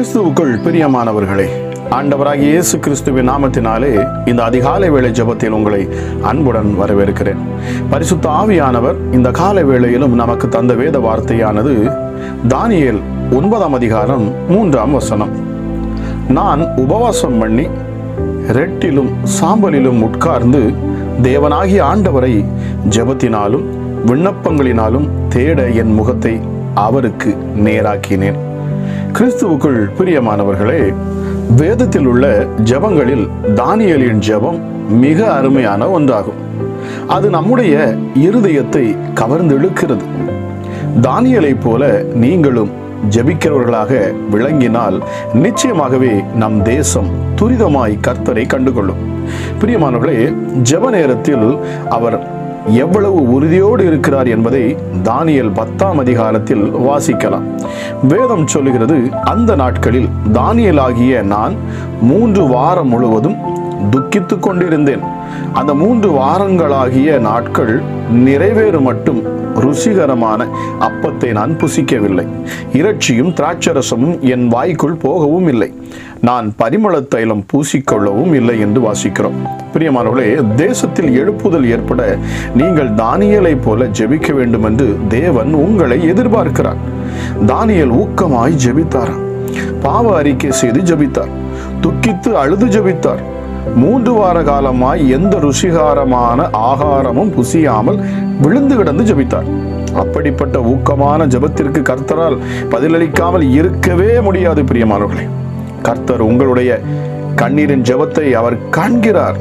கிறிஸ்துவுக்குள் பிரியமானவர்களே ஆண்டவராகிய இயேசு கிறிஸ்துவின் நாமத்தினாலே இந்த அதிகாலை வேளை ஜெபத்தில் உங்களை அன்புடன் வரவேற்கிறேன் பரிசுத்த ஆவியானவர் இந்த காலை வேளையிலும் நமக்கு தந்த வேத வார்த்தையானது தானியேல் ஒன்பதாம் அதிகாரம் மூன்றாம் வசனம் நான் உபவாசம் பண்ணி ரெட்டிலும் சாம்பலிலும் உட்கார்ந்து தேவனாகிய ஆண்டவரை ஜெபத்தினாலும் விண்ணப்பங்களினாலும் தேட என் முகத்தை அவருக்கு நேராக்கினேன் கிறிஸ்துவுக்குள் பிரியமானவர்களே வேதத்தில் உள்ள ஜெபங்களில் தானியேலின் ஜெபம் மிக அருமையான ஒன்றாகும் அது நம்முடைய இருதயத்தை கவர்ந்து இழுக்கிறது தானியலைப் போல நீங்களும் ஜெபிக்கிறவர்களாக விளங்கினால் நிச்சயமாகவே நம் தேசம் துரிதமாய் கர்த்தரை கண்டுகொள்ளும் பிரியமானவர்களே ஜெப நேரத்தில் அவர் எவ்வளவு உறுதியோடு இருக்கிறார் என்பதை தானியல் பத்தாம் அதிகாரத்தில் வாசிக்கலாம் வேதம் சொல்லுகிறது அந்த நாட்களில் தானியலாகிய நான் மூன்று வாரம் முழுவதும் துக்கித்துக் கொண்டிருந்தேன் அந்த மூன்று வாரங்களாகிய நாட்கள் நிறைவேறு மட்டும் ருசிகரமான அப்பத்தை நான் புசிக்கவில்லை இறைச்சியும் திராட்சரசமும் என் வாய்க்குள் போகவும் இல்லை நான் பரிமள தைலம் பூசிக்கொள்ளவும் இல்லை என்று வாசிக்கிறோம் பிரியமானவர்களே தேசத்தில் எழுப்புதல் ஏற்பட நீங்கள் தானியலை போல ஜெபிக்க வேண்டும் என்று தேவன் உங்களை எதிர்பார்க்கிறார் தானியல் ஊக்கமாய் ஜெபித்தாராம் பாவ அறிக்கை செய்து ஜெபித்தார் துக்கித்து அழுது ஜெபித்தார் மூன்று வார காலமாய் எந்த ருசிகாரமான ஆகாரமும் புசியாமல் விழுந்து கிடந்து ஜெபித்தார் அப்படிப்பட்ட ஊக்கமான ஜெபத்திற்கு கர்த்தரால் பதிலளிக்காமல் இருக்கவே முடியாது பிரியமானவர்களே கர்த்தர் உங்களுடைய கண்ணீரின் ஜெபத்தை அவர் காண்கிறார்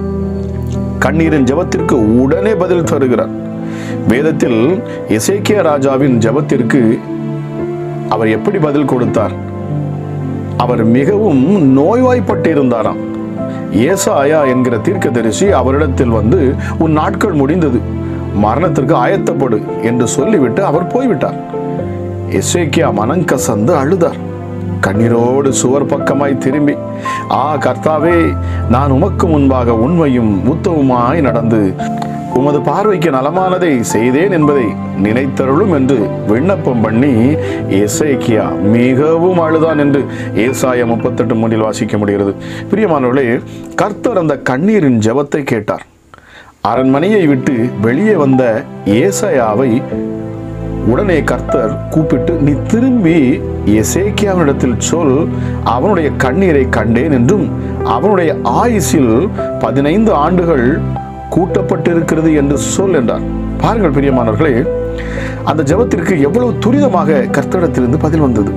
கண்ணீரின் ஜெபத்திற்கு உடனே பதில் தருகிறார் வேதத்தில் எசேக்கியா ராஜாவின் ஜெபத்திற்கு அவர் எப்படி பதில் கொடுத்தார் அவர் மிகவும் நோய்வாய்ப்பட்டிருந்தாராம் ஏசாயா என்கிற தீர்க்கதரிசி அவரிடத்தில் வந்து உன் நாட்கள் முடிந்தது மரணத்திற்கு ஆயத்தப்படு என்று சொல்லிவிட்டு அவர் போய்விட்டார் எசேக்கியா மனங்கசந்து அழுதார் கண்ணீரோடு சுவர் பக்கமாய் திரும்பி ஆ கர்த்தாவே நான் உமக்கு முன்பாக உண்மையும் உத்தவுமாய் நடந்து உமது பார்வைக்கு நலமானதை செய்தேன் என்பதை நினைத்தருளும் என்று விண்ணப்பம் பண்ணி எசேக்கியா மிகவும் அழுதான் என்று ஏசாய முப்பத்தெட்டு மூன்றில் வாசிக்க முடிகிறது பிரியமானவர்களே கர்த்தர் அந்த கண்ணீரின் ஜெபத்தை கேட்டார் அரண்மனையை விட்டு வெளியே வந்த ஏசாயாவை உடனே கர்த்தர் கூப்பிட்டு நீ திரும்பி எசேக்கியாவினிடத்தில் சொல் அவனுடைய கண்ணீரை கண்டேன் என்றும் அவனுடைய ஆயுசில் பதினைந்து ஆண்டுகள் கூட்டப்பட்டிருக்கிறது என்று சொல் என்றார் பாருங்கள் பிரியமானவர்களே அந்த ஜெபத்திற்கு எவ்வளவு துரிதமாக கர்த்தரிடத்திலிருந்து பதில் வந்தது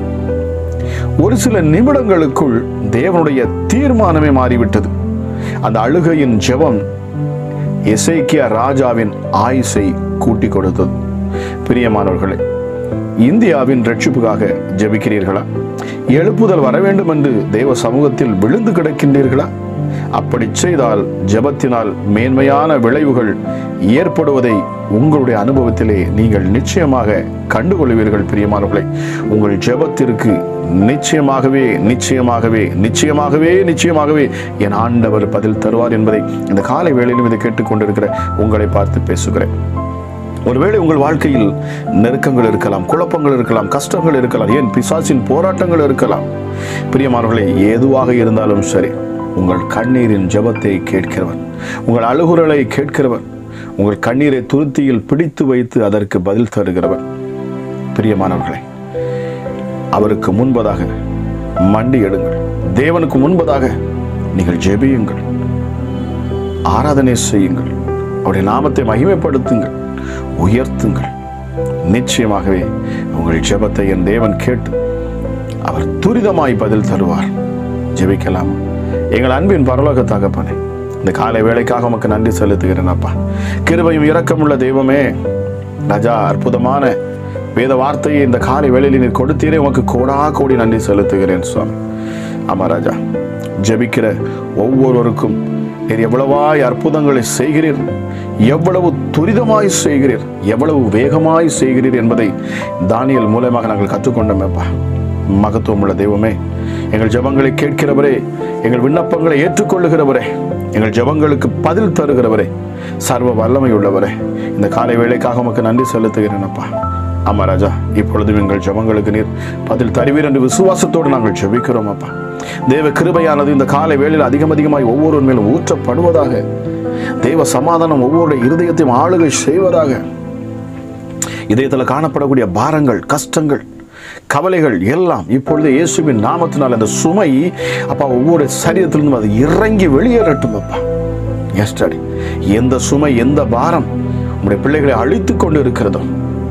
ஒரு சில நிமிடங்களுக்குள் தேவனுடைய தீர்மானமே மாறிவிட்டது அந்த அழுகையின் ஜெபம் எசேக்கியா ராஜாவின் ஆயுசை கூட்டி கொடுத்தது பிரியமானவர்களே இந்தியாவின் ரட்சிப்புக்காக ஜெபிக்கிறீர்களா எழுப்புதல் வர வேண்டும் என்று தேவ சமூகத்தில் விழுந்து கிடக்கின்றீர்களா அப்படி செய்தால் ஜெபத்தினால் மேன்மையான விளைவுகள் ஏற்படுவதை உங்களுடைய அனுபவத்திலே நீங்கள் நிச்சயமாக கண்டுகொள்வீர்கள் பிரியமானவர்களே உங்கள் ஜெபத்திற்கு நிச்சயமாகவே நிச்சயமாகவே நிச்சயமாகவே நிச்சயமாகவே என் ஆண்டவர் பதில் தருவார் என்பதை இந்த காலை வேளையிலும் இதை கேட்டுக்கொண்டிருக்கிற உங்களை பார்த்து பேசுகிறேன் ஒருவேளை உங்கள் வாழ்க்கையில் நெருக்கங்கள் இருக்கலாம் குழப்பங்கள் இருக்கலாம் கஷ்டங்கள் இருக்கலாம் ஏன் பிசாசின் போராட்டங்கள் இருக்கலாம் பிரியமானவர்களே எதுவாக இருந்தாலும் சரி உங்கள் கண்ணீரின் ஜெபத்தை கேட்கிறவர் உங்கள் அழுகுரலை கேட்கிறவர் உங்கள் கண்ணீரை துருத்தியில் பிடித்து வைத்து அதற்கு பதில் தருகிறவர் பிரியமானவர்களே அவருக்கு முன்பதாக மண்டி எடுங்கள் தேவனுக்கு முன்பதாக நீங்கள் ஜெபியுங்கள் ஆராதனை செய்யுங்கள் அவருடைய நாமத்தை மகிமைப்படுத்துங்கள் உயர்த்துங்கள் நிச்சயமாகவே உங்கள் ஜெபத்தை என் தேவன் கேட்டு அவர் துரிதமாய் பதில் தருவார் ஜெபிக்கலாம் எங்கள் அன்பின் பரலோக தகப்பனே இந்த காலை வேலைக்காக உமக்கு நன்றி செலுத்துகிறேன் அப்பா கிருபையும் இரக்கமுள்ள தெய்வமே ராஜா அற்புதமான வேத வார்த்தையை இந்த காலை வேளையில் நீர் கொடுத்தீரே உமக்கு கோடா கோடி நன்றி செலுத்துகிறேன் சுவாமி ஆமா ராஜா ஜெபிக்கிற ஒவ்வொருவருக்கும் நீர் எவ்வளவாய் அற்புதங்களை செய்கிறீர் எவ்வளவு துரிதமாய் செய்கிறீர் எவ்வளவு வேகமாய் செய்கிறீர் என்பதை தானியல் மூலமாக நாங்கள் கற்றுக்கொண்டோமேப்பா மகத்துவமுள்ள தெய்வமே எங்கள் ஜெபங்களை கேட்கிறவரே எங்கள் விண்ணப்பங்களை ஏற்றுக்கொள்ளுகிறவரே எங்கள் ஜெபங்களுக்கு பதில் தருகிறவரே சர்வ வல்லமை உள்ளவரே இந்த காலை வேளைக்காக உமக்கு நன்றி செலுத்துகிறேன் அப்பா ஆமா ராஜா இப்பொழுதும் எங்கள் ஜெபங்களுக்கு நீர் பதில் தருவீர் என்று விசுவாசத்தோடு நாங்கள் ஜெபிக்கிறோம் அப்பா தேவ கிருபையானது இந்த காலை வேளையில் அதிகம் அதிகமாய் ஒவ்வொரு மேலும் ஊற்றப்படுவதாக தேவ சமாதானம் ஒவ்வொரு இருதயத்தையும் ஆளுகை செய்வதாக இதயத்தில் காணப்படக்கூடிய பாரங்கள் கஷ்டங்கள் கவலைகள் எல்லாம் இப்பொழுது இயேசுவின் நாமத்தினால் அந்த சுமை அப்பா ஒவ்வொரு சரீரத்திலிருந்தும் அது இறங்கி வெளியேறட்டும் அப்பா எஸ்டடி எந்த சுமை எந்த பாரம் உங்களுடைய பிள்ளைகளை அழித்து கொண்டு இருக்கிறதோ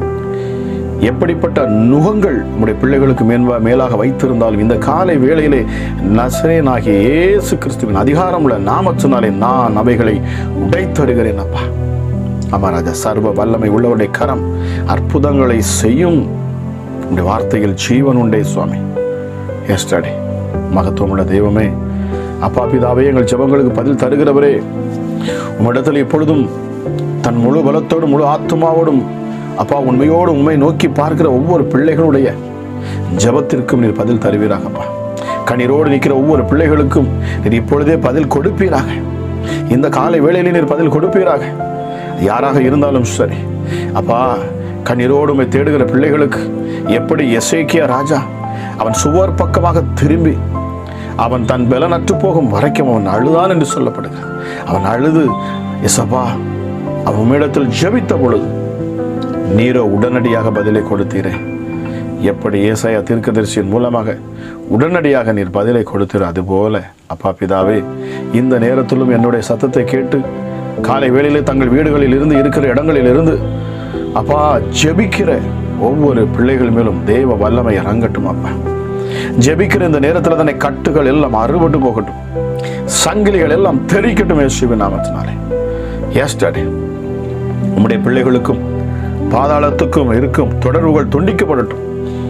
எப்படிப்பட்ட நுகங்கள் உங்களுடைய பிள்ளைகளுக்கு மேன்பா மேலாக வைத்திருந்தாலும் இந்த காலை வேளையிலே நசரேனாகிய இயேசு கிறிஸ்துவின் அதிகாரமுள்ள நாமத்தினாலே நான் அவைகளை உடைத்தருகிறேன் அப்பா ஆமா ராஜா சர்வ வல்லமை உள்ளவருடைய கரம் அற்புதங்களை செய்யும் உடைய வார்த்தையில் ஜீவன் உண்டே சுவாமி எஸ்டடி மகத்துவமுள்ள தெய்வமே அப்பா பிதாவே எங்கள் ஜெபங்களுக்கு பதில் தருகிறவரே உம்மிடத்தில் எப்பொழுதும் தன் முழு பலத்தோடும் முழு ஆத்மாவோடும் அப்பா உண்மையோடு உண்மை நோக்கி பார்க்கிற ஒவ்வொரு பிள்ளைகளுடைய ஜெபத்திற்கும் நீர் பதில் தருவீராகப்பா கண்ணீரோடு நிற்கிற ஒவ்வொரு பிள்ளைகளுக்கும் நீர் இப்பொழுதே பதில் கொடுப்பீராக இந்த காலை வேளையிலே நீர் பதில் கொடுப்பீராக யாராக இருந்தாலும் சரி அப்பா கண்ணீரோடு உம்மை தேடுகிற பிள்ளைகளுக்கு எப்படி எசேக்கியா ராஜா அவன் சுவர் பக்கமாக திரும்பி அவன் தன் பலனற்று போகும் வரைக்கும் அவன் அழுதான் என்று சொல்லப்படுகிறான் அவன் அழுது எசப்பா அவன் உம்மிடத்தில் ஜெபித்த பொழுது நீரோ உடனடியாக பதிலை கொடுத்தீரே எப்படி ஏசாயா தீர்க்கதரிசியின் மூலமாக உடனடியாக நீர் பதிலை கொடுத்தீர் அதுபோல அப்பா பிதாவே இந்த நேரத்திலும் என்னுடைய சத்தத்தை கேட்டு காலை வேளையிலே தங்கள் வீடுகளில் இருந்து இருக்கிற இடங்களில் இருந்து அப்பா ஜெபிக்கிற ஒவ்வொரு பிள்ளைகள் மேலும் தேவ வல்லமை இறங்கட்டும் அப்பா ஜெபிக்கிற இந்த நேரத்தில் தானே கட்டுகள் எல்லாம் அறுபட்டு போகட்டும் சங்கிலிகள் எல்லாம் தெரிக்கட்டும் இயேசுவின் நாமத்தினாலே எஸ் டாடி உம்முடைய பிள்ளைகளுக்கும் பாதாளத்துக்கும் இருக்கும் தொடர்புகள் துண்டிக்கப்படட்டும்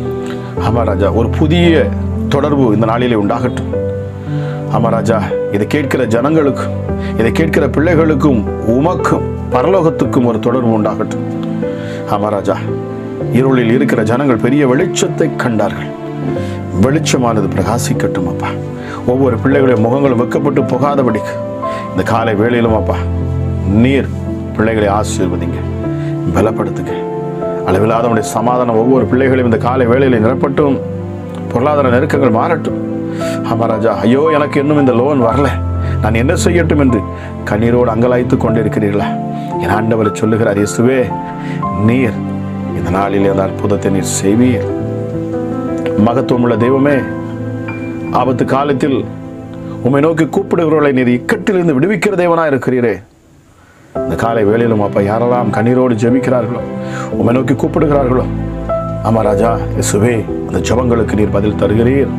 ஆமா ராஜா ஒரு புதிய தொடர்பு இந்த நாளிலே உண்டாகட்டும் ஆமா ராஜா இதை கேட்கிற ஜனங்களுக்கும் இதை கேட்கிற பிள்ளைகளுக்கும் உமக்கும் பரலோகத்துக்கும் ஒரு தொடர்பு உண்டாகட்டும் ஆமா ராஜா இருளில் இருக்கிற ஜனங்கள் பெரிய வெளிச்சத்தை கண்டார்கள் வெளிச்சமானது பிரகாசிக்கட்டும் அப்பா ஒவ்வொரு பிள்ளைகளுடைய முகங்களும் வெக்கப்பட்டு போகாதபடிக்கு இந்த காலை வேளையிலும் அப்பா நீர் பிள்ளைகளை ஆசீர்வதிங்க பலப்படுத்துங்க அளவில்லாதவனுடைய சமாதானம் ஒவ்வொரு பிள்ளைகளையும் இந்த காலை வேளையில் நிரப்பட்டும் பொருளாதார நெருக்கங்கள் மாறட்டும் ஆமா ராஜா ஐயோ எனக்கு இன்னும் இந்த லோன் வரல நான் என்ன செய்யட்டும் என்று கண்ணீரோடு அங்கலாய்த்து கொண்டிருக்கிறீர்களா என் ஆண்டவரை சொல்லுகிறார் இயேசுவே நீர் இந்த நாளில் அந்த அற்புதத்தை நீர் செய்வீர் மகத்துவமுள்ள தெய்வமே ஆபத்து காலத்தில் உம்மை நோக்கி கூப்பிடுகிறவர்களை நீர் இக்கட்டிலிருந்து விடுவிக்கிற தேவனா இருக்கிறீரே இந்த காலை வேளையிலும் அப்பா யாரெல்லாம் கண்ணீரோடு ஜெபிக்கிறார்களோ உம்மை நோக்கி கூப்பிடுகிறார்களோ ஆமா ராஜா இயேசுவே அந்த ஜெபங்களுக்கு நீர் பதில் தருகிறீர்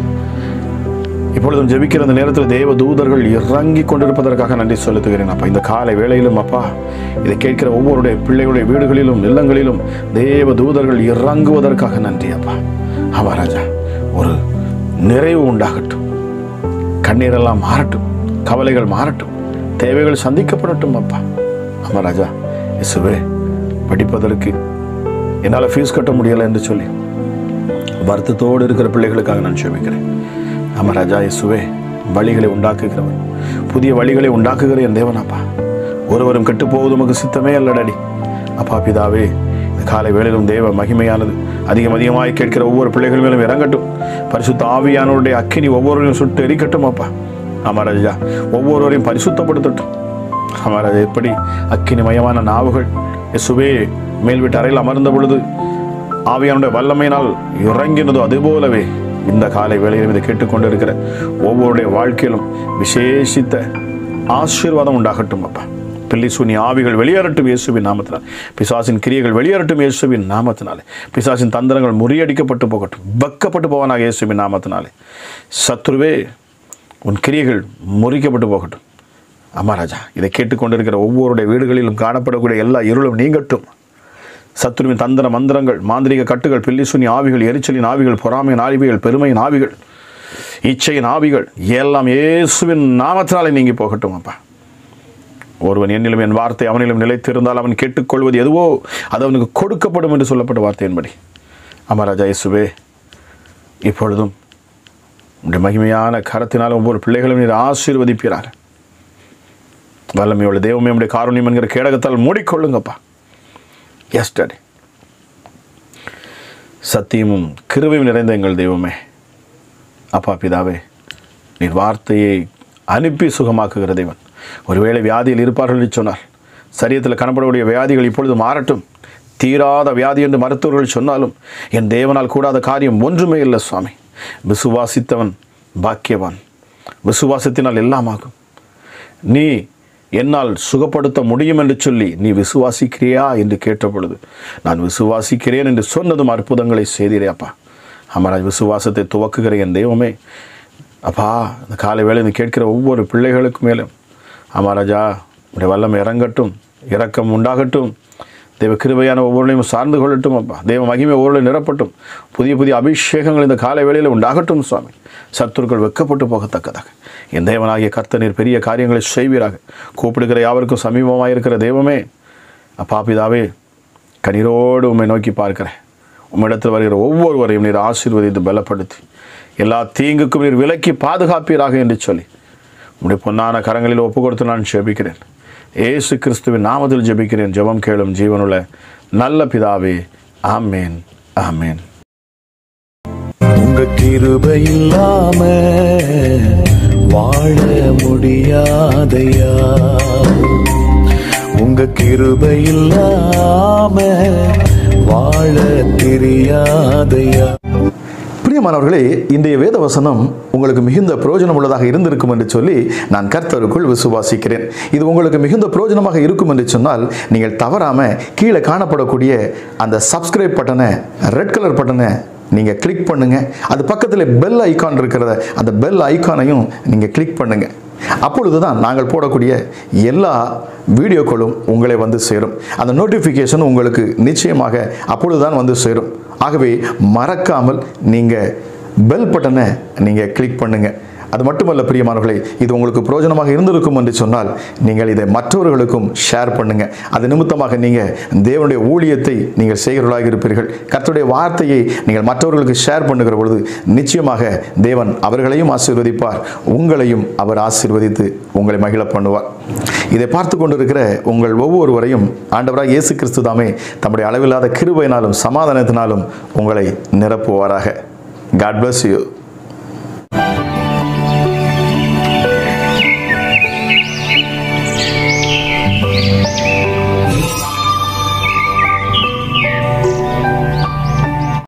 இப்பொழுதும் ஜெபிக்கிற அந்த நேரத்தில் தேவ தூதர்கள் இறங்கி கொண்டிருப்பதற்காக நன்றி செலுத்துகிறேன் அப்பா இந்த காலை வேளையிலும் அப்பா இதை கேட்கிற ஒவ்வொருடைய பிள்ளைகளுடைய வீடுகளிலும் இல்லங்களிலும் தேவ தூதர்கள் இறங்குவதற்காக நன்றி அப்பா ஆமா ராஜா ஒரு நிறைவு உண்டாகட்டும் கண்ணீரெல்லாம் மாறட்டும் கவலைகள் மாறட்டும் தேவைகள் சந்திக்கப்படட்டும் அப்பா ஆமா ராஜா இசுவே படிப்பதற்கு என்னால் ஃபீஸ் கட்ட முடியலை என்று சொல்லி வருத்தத்தோடு இருக்கிற பிள்ளைகளுக்காக நான் செபிக்கிறேன் ஆமா ராஜா இயேசுவே வழிகளை உண்டாக்குகிறவர் புதிய வழிகளை உண்டாக்குகிற என் தேவனாப்பா ஒருவரும் கெட்டு போவது உமக்கு சித்தமே அல்லடடி அப்பா பிதாவே இந்த காலை வேளையிலும் தேவ மகிமையானது அதிகம் அதிகமாய் கேட்கிற ஒவ்வொரு பிள்ளைகள் மேலும் இறங்கட்டும் பரிசுத்த ஆவியானவருடைய அக்கினி ஒவ்வொருவரையும் சுட்டு எரிக்கட்டும் அப்பா ஆமா ராஜா ஒவ்வொருவரையும் பரிசுத்தப்படுத்தட்டும் ஆமா ராஜா எப்படி அக்கினிமயமான நாவுகள் இயேசுவே மேல் வீட்டு அறையில் அமர்ந்த பொழுது ஆவியானுடைய வல்லமையினால் இறங்கினதோ அதுபோலவே இந்த காலை வேளையிலும் இதை கேட்டுக்கொண்டிருக்கிற ஒவ்வொருடைய வாழ்க்கையிலும் விசேஷித்த ஆசீர்வாதம் உண்டாகட்டும் அப்பா பில்லி சூனி ஆவிகள் வெளியேறட்டும் இயேசுவின் நாமத்தினால் பிசாசின் கிரியைகள் வெளியேறட்டும் இயேசுவின் நாமத்தினாலே பிசாசின் தந்திரங்கள் முறியடிக்கப்பட்டு போகட்டும் வெக்கப்பட்டு போவானாக இயேசுவின் நாமத்தினாலே சத்ருவே உன் கிரியைகள் முறிக்கப்பட்டு போகட்டும் ஆமா ராஜா இதை கேட்டுக்கொண்டிருக்கிற ஒவ்வொருடைய வீடுகளிலும் காணப்படக்கூடிய எல்லா இருளும் நீங்கட்டும் சத்துருவின் தந்திர மந்திரங்கள் மாந்திரிக கட்டுகள் பில்லிசுனி ஆவிகள் எரிச்சலின் ஆவிகள் பொறாமையின் ஆவிகள் பெருமையின் ஆவிகள் இச்சையின் ஆவிகள் எல்லாம் இயேசுவின் நாமத்தினாலே நீங்கி போகட்டும் அப்பா ஒருவன் என்னிலும் என் வார்த்தை அவனிலும் நிலைத்திருந்தால் அவன் கேட்டுக்கொள்வது எதுவோ அது அவனுக்கு கொடுக்கப்படும் என்று சொல்லப்பட்ட வார்த்தையின்படி அமராஜா இயேசுவே இப்பொழுதும் உடைய மகிமையான கரத்தினால் ஒவ்வொரு பிள்ளைகளும் நீர் ஆசீர்வதிப்பீராக வல்லமையோட தெய்வமே உடைய காரணியம் என்கிற கேடகத்தால் மூடிக்கொள்ளுங்கப்பா எஸ் டாடி சத்தியமும் கிருபையும் நிறைந்த எங்கள் தெய்வமே அப்பா பிதாவே நீர் வார்த்தையை அனுப்பி சுகமாக்குகிற தேவன் ஒருவேளை வியாதியில் இருப்பார்கள் என்று சொன்னார் சரீரத்தில் காணப்படக்கூடிய வியாதிகள் இப்பொழுது மாறட்டும் தீராத வியாதி என்று மருத்துவர்கள் சொன்னாலும் என் தேவனால் கூடாத காரியம் ஒன்றுமே இல்லை சுவாமி விசுவாசித்தவன் பாக்கியவான் விசுவாசத்தினால் எல்லாமாகும் நீ என்னால் சுகப்படுத்த முடியும் என்று சொல்லி நீ விசுவாசிக்கிறியா என்று கேட்ட பொழுது நான் விசுவாசிக்கிறேன் என்று சொன்னதும் அற்புதங்களை செய்தீரே அப்பா அமராஜ் விசுவாசத்தை துவக்குகிற என் தெய்வமே அப்பா இந்த காலை வேளை நீ கேட்கிற ஒவ்வொரு பிள்ளைகளுக்கு மேலும் அமராஜா உடைய வல்லம் இறங்கட்டும் இரக்கம் உண்டாகட்டும் தேவ கிருபையான ஒவ்வொருளையும் சார்ந்து கொள்ளட்டும் அப்பா தேவ மகிமை ஒவ்வொருளையும் நிரப்பட்டும் புதிய புதிய அபிஷேகங்கள் இந்த காலை வேளையில் உண்டாகட்டும் சுவாமி சத்துருக்கள் வெக்கப்பட்டு போகத்தக்கதாக என் தேவனாகிய கர்த்த நீர் பெரிய காரியங்களை செய்வீராக கூப்பிடுகிற யாவருக்கும் சமீபமாக இருக்கிற தெய்வமே அப்பா பிதாவே கண்ணீரோடு உம்மை நோக்கி பார்க்கிறேன் உம்மிடத்தில் வருகிற ஒவ்வொருவரையும் நீர் ஆசீர்வதித்து பலப்படுத்தி எல்லா தீங்குக்கும் நீர் விலக்கி பாதுகாப்பீராக என்று சொல்லி உம்முடைய பொன்னான கரங்களில் ஒப்பு கொடுத்து நான் ஜெபிக்கிறேன் ஏசு கிறிஸ்துவின் நாமத்தில் ஜெபிக்கிறேன் ஜெபம் கேளும் ஜீவனுள்ள நல்ல பிதாவே ஆமேன் ஆமேன் உங்க கிருபை இல்லாம வாழ முடியாதையா உங்க கிருபை இல்லாம வாழ தெரியாதையா பிரியமானவர்களே இன்றைய வேத வசனம் உங்களுக்கு மிகுந்த பிரயோஜனம் உள்ளதாக இருந்திருக்கும் என்று சொல்லி நான் கர்த்தருக்குள் விசுவாசிக்கிறேன் இது உங்களுக்கு மிகுந்த பிரயோஜனமாக இருக்கும் என்று சொன்னால் நீங்கள் தவறாம கீழே காணப்படக்கூடிய அந்த சப்ஸ்கிரைப் பட்டனை ரெட் கலர் பட்டனை நீங்கள் கிளிக் பண்ணுங்க அது பக்கத்தில் பெல் ஐகான் இருக்கிறத அந்த பெல் ஐகானையும் நீங்கள் கிளிக் பண்ணுங்க அப்பொழுது தான் நாங்கள் போடக்கூடிய எல்லா வீடியோக்களும் உங்களை வந்து சேரும் அந்த நோட்டிஃபிகேஷன் உங்களுக்கு நிச்சயமாக அப்பொழுது தான் வந்து சேரும் ஆகவே மறக்காமல் நீங்கள் பெல் பட்டனை நீங்கள் கிளிக் பண்ணுங்கள் அது மட்டுமல்ல பிரியமானவர்களே இது உங்களுக்கு பிரயோஜனமாக இருந்திருக்கும் என்று சொன்னால் நீங்கள் இதை மற்றவர்களுக்கும் ஷேர் பண்ணுங்க அது நிமித்தமாக நீங்கள் தேவனுடைய ஊழியத்தை நீங்கள் செய்கிறவர்களாக இருப்பீர்கள் கர்த்தருடைய வார்த்தையை நீங்கள் மற்றவர்களுக்கு ஷேர் பண்ணுகிற பொழுது நிச்சயமாக தேவன் அவர்களையும் ஆசீர்வதிப்பார் உங்களையும் அவர் ஆசீர்வதித்து உங்களை மகிழ பண்ணுவார் இதை பார்த்து கொண்டிருக்கிற உங்கள் ஒவ்வொருவரையும் ஆண்டவராக இயேசு கிறிஸ்து தாமே தம்முடைய அளவில்லாத கிருபையினாலும் சமாதானத்தினாலும் உங்களை நிரப்புவாராக காட் bless you